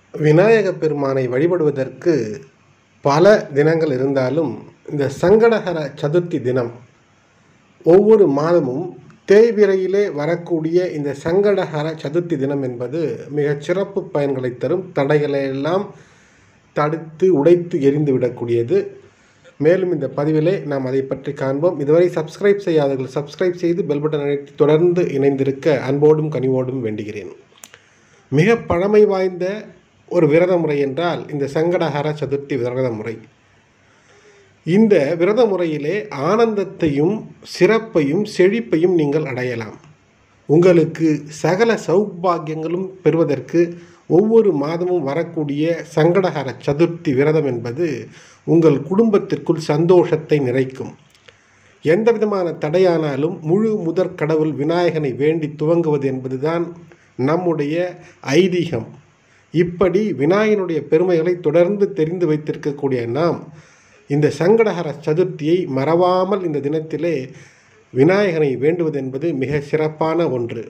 விநாயக பெருமானை வழிபடுவதற்கு பல தினங்கள் இருந்தாலும் இந்த சங்கடஹர சதுர்த்தி தினம் ஒவ்வொரு மாதமும் தேய்பிரையிலே வரக்கூடிய இந்த சங்கடஹர சதுர்த்தி தினம் என்பது மிகச் சிறப்பு பயன்களை தரும் தடைகளை எல்லாம் தடுத்து உடைத்து எரிந்து விடக்கூடியது மேலும் இந்த பதிவிலே நாம் அதை பற்றி காண்போம் இதுவரை சப்ஸ்கிரைப் செய்யாதவர்கள் சப்ஸ்கிரைப் செய்து பெல் பட்டன் அழைத்து தொடர்ந்து இணைந்திருக்க அன்போடும் கனிவோடும் வேண்டுகிறேன் மிக பழமை வாய்ந்த ஒரு விரத முறை என்றால் இந்த சங்கடஹர சதுர்த்தி விரத முறை இந்த விரத முறையிலே ஆனந்தத்தையும் சிறப்பையும் செழிப்பையும் நீங்கள் அடையலாம் உங்களுக்கு சகல சௌபாகியங்களும் பெறுவதற்கு ஒவ்வொரு மாதமும் வரக்கூடிய சங்கடஹர சதுர்த்தி விரதம் என்பது உங்கள் குடும்பத்திற்குள் சந்தோஷத்தை நிறைக்கும் எந்த விதமான தடையானாலும் முழு முதற் கடவுள் விநாயகனை வேண்டி துவங்குவது என்பதுதான் நம்முடைய ஐதீகம் இப்படி விநாயகனுடைய பெருமைகளை தொடர்ந்து தெரிந்து வைத்திருக்கக்கூடிய நாம் இந்த சங்கடஹர சதுர்த்தியை மறவாமல் இந்த தினத்திலே விநாயகனை வேண்டுவது என்பது மிக சிறப்பான ஒன்று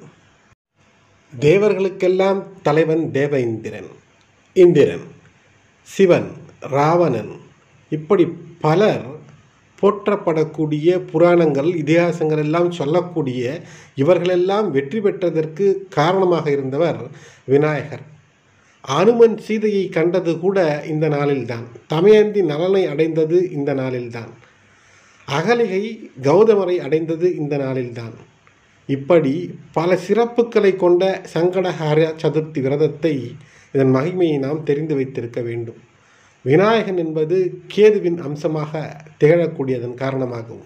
தேவர்களுக்கெல்லாம் தலைவன் தேவ இந்திரன் இந்திரன் சிவன் ராவணன் இப்படி பலர் போற்றப்படக்கூடிய புராணங்கள் இதிகாசங்கள் எல்லாம் சொல்லக்கூடிய இவர்களெல்லாம் வெற்றி பெற்றதற்கு காரணமாக இருந்தவர் விநாயகர் அனுமன் சீதையை கண்டது கூட இந்த நாளில்தான் தமயந்தி நலனை அடைந்தது இந்த நாளில்தான் அகலிகை கௌதமரை அடைந்தது இந்த நாளில்தான் இப்படி பல சிறப்புகளை கொண்ட சங்கடஹார சதுர்த்தி விரதத்தை இதன் மகிமையை நாம் தெரிந்து வைத்திருக்க வேண்டும் விநாயகன் என்பது கேதுவின் அம்சமாக திகழக்கூடியதன் காரணமாகவும்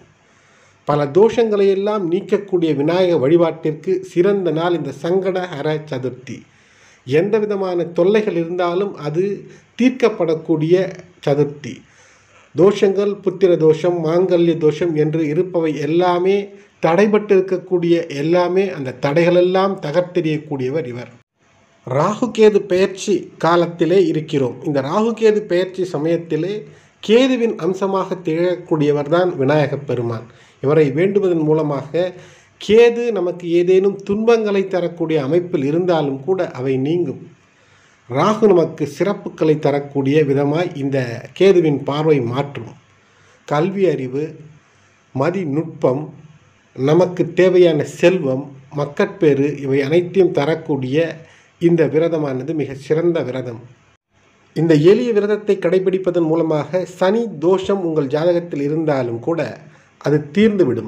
பல தோஷங்களை எல்லாம் நீக்கக்கூடிய விநாயக வழிபாட்டிற்கு சிறந்த நாள் இந்த சங்கடஹர சதுர்த்தி எந்த விதமான தொல்லைகள் இருந்தாலும் அது தீர்க்கப்படக்கூடிய சதுர்த்தி தோஷங்கள் புத்திர தோஷம் மாங்கல்ய தோஷம் என்று இருப்பவை எல்லாமே தடைபட்டு இருக்கக்கூடிய எல்லாமே அந்த தடைகளெல்லாம் தகர்த்தெறியக்கூடியவர் இவர் ராகுகேது பெயர்ச்சி காலத்திலே இருக்கிறோம் இந்த ராகுகேது பெயர்ச்சி சமயத்திலே கேதுவின் அம்சமாக திகழக்கூடியவர் தான் விநாயகப் பெருமான் இவரை வேண்டுவதன் மூலமாக கேது நமக்கு ஏதேனும் துன்பங்களை தரக்கூடிய அமைப்பில் இருந்தாலும் கூட அவை நீங்கும் ராகு நமக்கு சிறப்புகளை தரக்கூடிய விதமாய் இந்த கேதுவின் பார்வை மாற்றும் கல்வி அறிவு மதி நுட்பம் நமக்கு தேவையான செல்வம் மக்கட்பேறு இவை அனைத்தையும் தரக்கூடிய இந்த விரதமானது மிக சிறந்த விரதம் இந்த எளிய விரதத்தை கடைபிடிப்பதன் மூலமாக சனி தோஷம் உங்கள் ஜாதகத்தில் இருந்தாலும் கூட அது தீர்ந்துவிடும்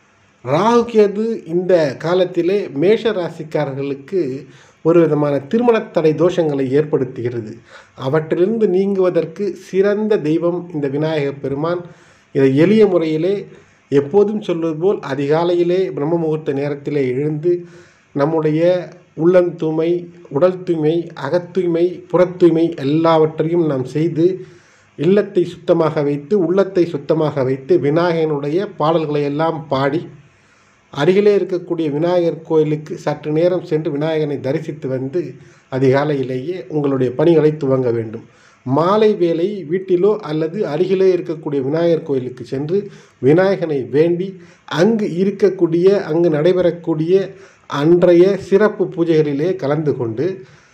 ராகு கேது இந்த காலத்திலே மேஷ ராசிக்காரர்களுக்கு ஒரு விதமான திருமணத் தடை தோஷங்களை ஏற்படுத்துகிறது அவற்றிலிருந்து நீங்குவதற்கு சிறந்த தெய்வம் இந்த விநாயகப் பெருமான் இதை எளிய முறையிலே எப்போதும் சொல்வது போல் அதிகாலையிலே பிரம்ம முகூர்த்த நேரத்திலே எழுந்து நம்முடைய உள்ளம் தூய்மை உடல் தூய்மை அகத்தூய்மை புறத்தூய்மை எல்லாவற்றையும் நாம் செய்து இல்லத்தை சுத்தமாக வைத்து உள்ளத்தை சுத்தமாக வைத்து விநாயகனுடைய பாடல்களை எல்லாம் பாடி அருகிலே இருக்கக்கூடிய விநாயகர் கோயிலுக்கு சற்று நேரம் சென்று விநாயகனை தரிசித்து வந்து அதிகாலையிலேயே உங்களுடைய பணிகளை துவங்க வேண்டும் மாலை வேளை வீட்டிலோ அல்லது அருகிலே இருக்கக்கூடிய விநாயகர் கோயிலுக்கு சென்று விநாயகனை வேண்டி அங்கு இருக்கக்கூடிய அங்கு நடைபெறக்கூடிய அன்றைய சிறப்பு பூஜைகளிலே கலந்து கொண்டு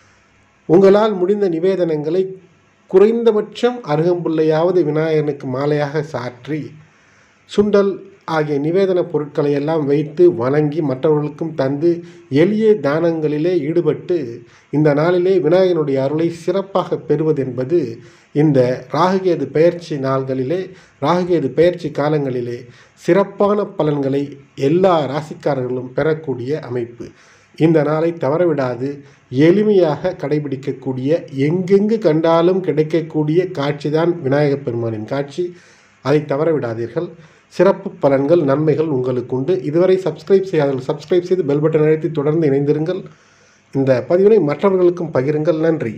உங்களால் முடிந்த நிவேதனங்களை குறைந்தபட்சம் அருகம்புல்லையாவது விநாயகனுக்கு மாலையாக சாற்றி சுண்டல் ஆகிய நிவேதன பொருட்களை எல்லாம் வைத்து வணங்கி மற்றவர்களுக்கும் தந்து எளிய தானங்களிலே ஈடுபட்டு இந்த நாளிலே விநாயகனுடைய அருளை சிறப்பாக பெறுவது என்பது இந்த ராகுகேது பெயர்ச்சி நாள்களிலே ராகுகேது பெயர்ச்சி காலங்களிலே சிறப்பான பலன்களை எல்லா ராசிக்காரர்களும் பெறக்கூடிய அமைப்பு இந்த நாளை தவறவிடாது எளிமையாக கடைபிடிக்கக்கூடிய எங்கெங்கு கண்டாலும் கிடைக்கக்கூடிய காட்சிதான் விநாயகப் பெருமானின் காட்சி அதை தவறவிடாதீர்கள் சிறப்பு பலன்கள் நன்மைகள் உங்களுக்கு உண்டு இதுவரை சப்ஸ்கிரைப் செய்யாதவர்கள் சப்ஸ்கிரைப் செய்து பெல் பட்டன் அழைத்து தொடர்ந்து இணைந்திருங்கள் இந்த பதிவினை மற்றவர்களுக்கும் பகிருங்கள் நன்றி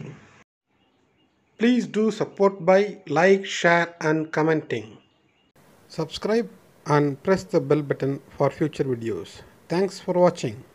please do support by like share and commenting subscribe and press the bell button for future videos. Thanks for watching.